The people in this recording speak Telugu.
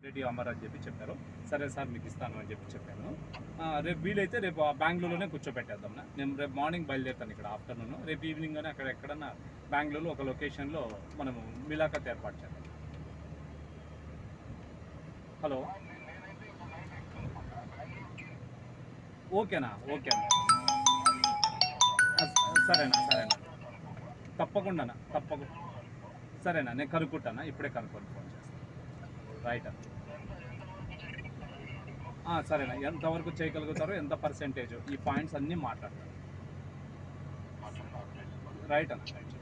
రెడ్డి అమర్ అని చెప్పి చెప్పారు సరే సార్ మీకు ఇస్తాను అని చెప్పి చెప్పాను ఆ, రేపు వీలైతే రేపు ఆ బెంగళూరులోనే కూర్చోబెట్టేద్దాం నేను రేపు మార్నింగ్ బయలుదేరుతాను ఇక్కడ ఆఫ్టర్నూన్ రేపు ఈవినింగ్ అని అక్కడ ఎక్కడన్నా బెంగళూరులో ఒక లొకేషన్లో మనము మిలాఖత్ ఏర్పాటు చేద్దాం హలో ఓకేనా ఓకేనా ఆ, సరేనా సరేనా తప్పకుండానా తప్పకుండా సరేనా నేను కనుక్కుంటానా ఇప్పుడే కనుక్కొని ఫోన్ చేస్తాను రైట్ అన్న ఆ, సరేనా ఎంతవరకు చేయగలుగుతారో ఎంత పర్సెంటేజ్ ఈ పాయింట్స్ అన్నీ మాట్లాడతారు రైట్ అన్న రైట్